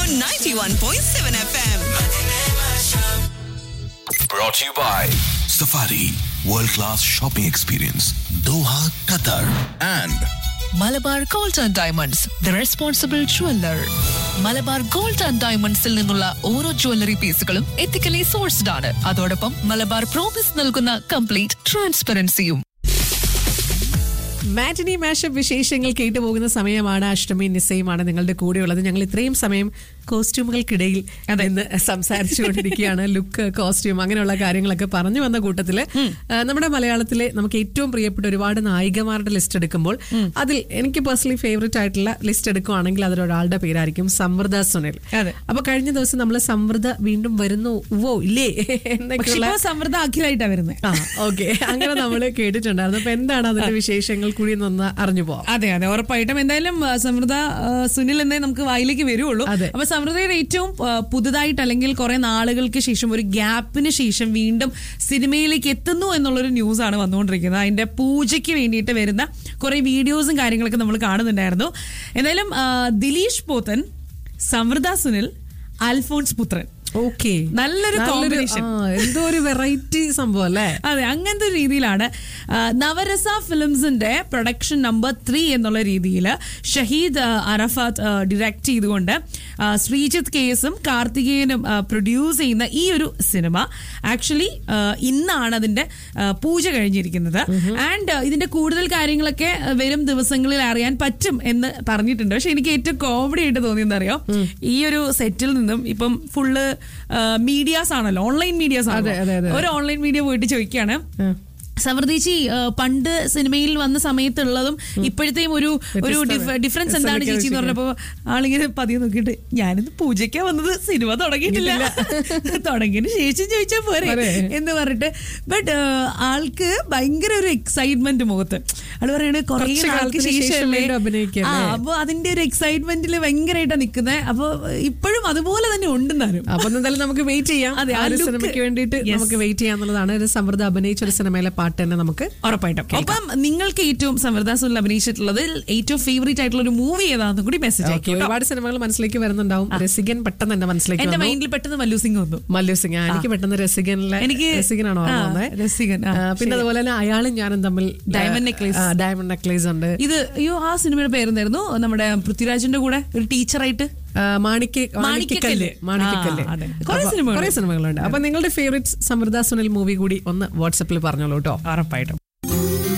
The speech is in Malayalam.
91.7 FM. Brought to you by Safari World Class Shopping Experience Doha, Qatar and Malabar gold and diamonds the responsible jeweller Malabar gold and ഡയമണ്ട്സിൽ നിന്നുള്ള ഓരോ ജ്വല്ലറി പീസുകളും എത്തിക്കലി സോഴ്സ്ഡ് ആണ് അതോടൊപ്പം മലബാർ പ്രോമിസ് നൽകുന്ന കംപ്ലീറ്റ് ട്രാൻസ്പെറൻസിയും മാറ്റിനി മാഷപ്പ് വിശേഷങ്ങൾ കേട്ടുപോകുന്ന സമയമാണ് അഷ്ടമി നിസയുമാണ് നിങ്ങളുടെ കൂടെയുള്ളത് ഞങ്ങൾ ഇത്രയും സമയം കോസ്റ്റ്യൂമുകൾക്കിടയിൽ നിന്ന് സംസാരിച്ചുകൊണ്ടിരിക്കുകയാണ് ലുക്ക് കോസ്റ്റ്യൂം അങ്ങനെയുള്ള കാര്യങ്ങളൊക്കെ പറഞ്ഞു വന്ന കൂട്ടത്തില് ആ, നമ്മുടെ മലയാളത്തിലെ നമുക്ക് ഏറ്റവും പ്രിയപ്പെട്ട ഒരുപാട് നായികമാരുടെ ലിസ്റ്റ് എടുക്കുമ്പോൾ അതിൽ എനിക്ക് പേഴ്സണലി ഫേവറേറ്റ് ആയിട്ടുള്ള ലിസ്റ്റ് എടുക്കുകയാണെങ്കിൽ അതിലൊരാളുടെ പേരായിരിക്കും സമൃദ്ധ സുനിൽ അതെ. അപ്പൊ കഴിഞ്ഞ ദിവസം നമ്മൾ സമൃദ്ധ വീണ്ടും വരുന്നു ഓ ഇല്ലേ പക്ഷെ എന്നൊക്കെയുള്ള ഇപ്പൊ സമൃദ്ധ അഖിലായിട്ടാ വരുന്നത് ആ ഓക്കെ അങ്ങനെ നമ്മൾ കേട്ടിട്ടുണ്ടായിരുന്നു അപ്പൊ എന്താണ് അതിന്റെ വിശേഷങ്ങൾ കൂടി ഒന്ന് അറിഞ്ഞു പോവാം അതെ അതെ ഉറപ്പായിട്ടും എന്തായാലും ആ, സമൃദ്ധ ആ, സുനിൽ എന്നേ നമുക്ക് വായിലേക്ക് വരുള്ളൂ അതെ. അപ്പൊ സമൃദ്ധയുടെ ഏറ്റവും ആ, പുതുതായിട്ട് അല്ലെങ്കിൽ കുറെ നാളുകൾക്ക് ശേഷം ഒരു ഗ്യാപ്പിന് ശേഷം വീണ്ടും സിനിമയിലേക്ക് എത്തുന്നു എന്നുള്ളൊരു ന്യൂസ് ആണ് വന്നുകൊണ്ടിരിക്കുന്നത് അതിന്റെ പൂജയ്ക്ക് വേണ്ടിയിട്ട് വരുന്ന കുറെ വീഡിയോസും കാര്യങ്ങളൊക്കെ നമ്മൾ കാണുന്നുണ്ടായിരുന്നു എന്തായാലും ആ, ദിലീഷ് പോത്തൻ സമൃദ്ധ സുനിൽ അൽഫോൺസ് പുത്രൻ ഓക്കെ നല്ലൊരു കോമ്പിനേഷൻ എന്തോ ഒരു വെറൈറ്റി സംഭവം അല്ലേ അതെ അങ്ങനത്തെ ഒരു രീതിയിലാണ് ആ, നവരസ ഫിലിംസിന്റെ പ്രൊഡക്ഷൻ നമ്പർ ത്രീ എന്നുള്ള രീതിയിൽ ഷഹീദ് ആ, അറഫാത്ത് ഡിറക്ട് ചെയ്തുകൊണ്ട് ആ, ശ്രീജിത്ത് കേസും കാർത്തികേയനും പ്രൊഡ്യൂസ് ചെയ്യുന്ന ഈ ഒരു സിനിമ ആക്ച്വലി ഇന്നാണ് അതിന്റെ ആ, പൂജ കഴിഞ്ഞിരിക്കുന്നത് ആൻഡ് ഇതിന്റെ കൂടുതൽ കാര്യങ്ങളൊക്കെ ആ, വരും ദിവസങ്ങളിൽ അറിയാൻ പറ്റും എന്ന് പറഞ്ഞിട്ടുണ്ട് പക്ഷെ എനിക്ക് ഏറ്റവും കോമഡി ആയിട്ട് തോന്നിയെന്നറിയോ ഈ ഒരു സെറ്റിൽ നിന്നും ഇപ്പം ഫുള്ള് മീഡിയാസ് ആണല്ലോ ഓൺലൈൻ മീഡിയാസ് അതെ, അതെ, ആണല്ലോ അതെ. ഒരു ഓൺലൈൻ മീഡിയ പോയിട്ട് ചോദിക്കുകയാണ് സമൃദ്ധിച്ചി പണ്ട് സിനിമയിൽ വന്ന സമയത്തുള്ളതും ഇപ്പോഴത്തെയും ഒരു ഒരു വ്യത്യസ്തത. ഡിഫറൻസ് എന്താണ് ശ്രമിക്കാൻ ചേച്ചി എന്ന് പറഞ്ഞപ്പോ ആളിങ്ങനെ പതിയെ നോക്കിയിട്ട് ഞാനിന്ന് പൂജയ്ക്കാ വന്നത് സിനിമ തുടങ്ങിയിട്ടില്ല തുടങ്ങിയതിന് ശേഷം ചോദിച്ചാൽ പോരെ പോരെ. എന്ന് പറഞ്ഞിട്ട് ബട്ട് ആൾക്ക് ഭയങ്കര ഒരു എക്സൈറ്റ്മെന്റ് മുഖത്ത് ആള് പറയണേ കുറേ കുറച്ച് നാൾക്ക് കാലത്തിന് ശേഷം ശേഷമല്ലേ വീണ്ടും അഭിനയിക്കല്ലേ? ആ അപ്പൊ അതിന്റെ ഒരു എക്സൈറ്റ്മെന്റിൽ ഭയങ്കരമായിട്ടാണ് നിൽക്കുന്നത് അപ്പൊ ഇപ്പോഴും അതുപോലെ തന്നെ ഉണ്ടെന്നാലും അപ്പൊ എന്തായാലും നമുക്ക് വെയിറ്റ് ചെയ്യാം അതെ, ആ ആ ഒരു look. സിനിമയ്ക്ക് വേണ്ടിയിട്ട് Yes. നമുക്ക് വെയിറ്റ് ചെയ്യാന്നുള്ളതാണ് ഒരു സമൃദ്ധ അഭിനയിച്ച ഒരു സിനിമയിലെ പാട്ട് തന്നെ നമുക്ക് ഉറപ്പായിട്ടും ഒപ്പം നിങ്ങൾക്ക് ഏറ്റവും സമൃദ്ധ സുനിൽ അഭിനയിച്ചിട്ടുള്ളത് ഏറ്റവും ഫേവറേറ്റ് ആയിട്ടുള്ള ഒരു മൂവി ഏതാണെന്നും കൂടി മെസ്സേജ് Okay, ആക്കി ഒരുപാട് സിനിമകൾ മനസ്സിലേക്ക് വരുന്നുണ്ടാവും രസികൻ പെട്ടെന്ന് എന്റെ മനസ്സിലേക്ക് എന്റെ വന്നു. മൈൻഡിൽ പെട്ടെന്ന് മല്ലു സിംഗ് വന്നു മല്ലു സിംഗ് ആ, എനിക്ക് പെട്ടെന്ന് രസികനിലെ എനിക്ക് രസികനാണോ ഓർമ്മ ആ, വന്നത് രസികൻ, ആ, ആ, പിന്നെ ശരി. അതുപോലെ തന്നെ അയാളും ഞാനും തമ്മിൽ Diamond necklace. ഡയമണ്ട് നെക്ലേസ് ഉണ്ട് ഇത് അയ്യോ ആ സിനിമയുടെ പേരെന്തായിരുന്നു നമ്മുടെ പൃഥ്വിരാജിന്റെ കൂടെ ഒരു ടീച്ചറായിട്ട് ആ, മാണിക്യ മാണിക്യക്കല്ല്. മാണിക്കല്ല് ആ, അതെ. കുറേ സിനിമകളുണ്ട്. കുറെ സിനിമകളുണ്ട് അപ്പൊ നിങ്ങളുടെ ഫേവറേറ്റ് സമൃദ്ധ സുനിൽ മൂവി കൂടി ഒന്ന് വാട്സപ്പിൽ പറഞ്ഞോളൂ കേട്ടോ ഉറപ്പായിട്ടും